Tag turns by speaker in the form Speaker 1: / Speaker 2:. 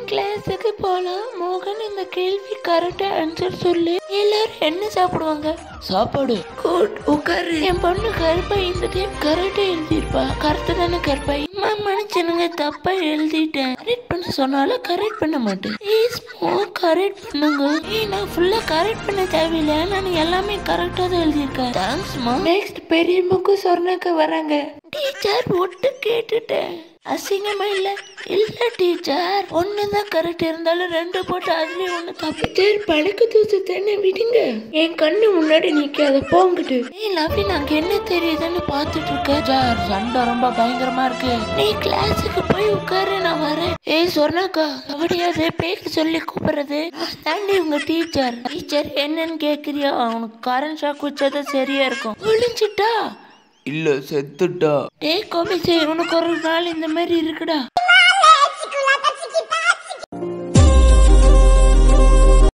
Speaker 1: கிளாஸுக்கு போலாம் மோகன் இந்த கேள்வி கரெக்டா ஆன்சர் சொல்லு எல்லாரும் என்ன சாப்பிடுவாங்க சாப்பாடு குட் உட்காரு என் பொண்ணு கருப்பாய் இந்த டைம் கரெக்டா எழுதிருப்பா கரெக்டா தானே கருப்பாய் அம்மா மனுஷனுங்க தப்பா எழுதிட்டேன் கரெக்ட் பண்ண சொன்னாலும் கரெக்ட் பண்ண மாட்டேன் ப்ளீஸ் மோ கரெக்ட் பண்ணுங்க ஏய் நான் ஃபுல்லா கரெக்ட் பண்ண தேவையில்லை நான் எல்லாமே கரெக்டா தான் எழுதியிருக்கேன் தேங்க்ஸ்மா நெக்ஸ்ட் பெரியம்மாக்கு சொர்ணாக்க வராங்க டீச்சர் ஒட்டு கேட்டுட்டேன் அசிங்கமா இல்ல இல்ல டீச்சர் ஒண்ணுதான் கரெக்ட் இருந்தாலும் ரெண்டு போட்டு அதுலயும் ஒண்ணு தப்பு டீச்சர் பழக்க தூசு தானே விடுங்க என் கண்ணு முன்னாடி நிக்காத போங்கிட்டு ஏய் லவி நாங்க என்ன தெரியுதுன்னு பாத்துட்டு இருக்க ஜார் சண்டை ரொம்ப பயங்கரமா இருக்கு நீ கிளாஸுக்கு போய் உட்காரு நான் வரேன் ஏய் சொன்னாக்கா அப்படியாது பேருக்கு சொல்லி கூப்பிடுறது நான் தாண்டி உங்க டீச்சர் டீச்சர் என்னன்னு கேக்குறியா அவனுக்கு கரண்ட் ஷாக் வச்சாதான் சரியா இருக்கும் ஒளிஞ்சிட்டா
Speaker 2: இல்ல செத்துட்டா
Speaker 1: டேய் கோபிசே உனக்கு ஒரு நாள் இந்த மாதிரி இருக்குடா